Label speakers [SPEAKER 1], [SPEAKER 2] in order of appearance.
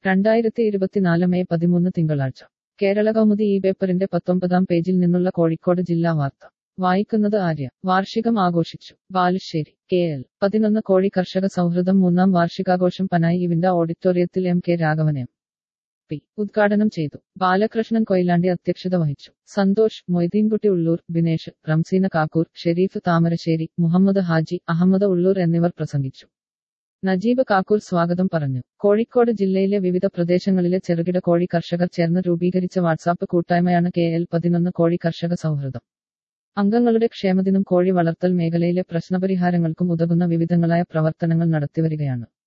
[SPEAKER 1] രണ്ടായിരത്തി ഇരുപത്തിനാല് മെയ് പതിമൂന്ന് തിങ്കളാഴ്ച കേരള കൗമുദി ഈ പേപ്പറിന്റെ പത്തൊമ്പതാം പേജിൽ നിന്നുള്ള കോഴിക്കോട് ജില്ലാ വാർത്ത വായിക്കുന്നത് ആര്യ വാർഷികം ആഘോഷിച്ചു ബാലുശ്ശേരി കെ എൽ പതിനൊന്ന് കോഴി കർഷക സൗഹൃദം മൂന്നാം വാർഷികാഘോഷം പനായി ഇവിന്റെ ഓഡിറ്റോറിയത്തിൽ M K Raghavan M P ഉദ്ഘാടനം ചെയ്തു ബാലകൃഷ്ണൻ കൊയിലാണ്ടി അധ്യക്ഷത വഹിച്ചു സന്തോഷ് മൊയ്തീൻകുട്ടി ഉള്ളൂർ ബിനേഷ് റംസീന കാക്കൂർ ഷെരീഫ് താമരശ്ശേരി മുഹമ്മദ് ഹാജി അഹമ്മദ് ഉള്ളൂർ എന്നിവർ പ്രസംഗിച്ചു നജീബ് കാക്കൂർ സ്വാഗതം പറഞ്ഞു കോഴിക്കോട് ജില്ലയിലെ വിവിധ പ്രദേശങ്ങളിലെ ചെറുകിട കോഴി കർഷകർ ചേർന്ന് രൂപീകരിച്ച വാട്സാപ്പ് കൂട്ടായ്മയാണ് കെ എൽ പതിനൊന്ന് കോഴി കർഷക സൗഹൃദം അംഗങ്ങളുടെ ക്ഷേമത്തിനും കോഴി വളർത്തൽ മേഖലയിലെ പ്രശ്നപരിഹാരങ്ങൾക്കും ഉതകുന്ന വിവിധങ്ങളായ പ്രവർത്തനങ്ങൾ നടത്തിവരികയാണ്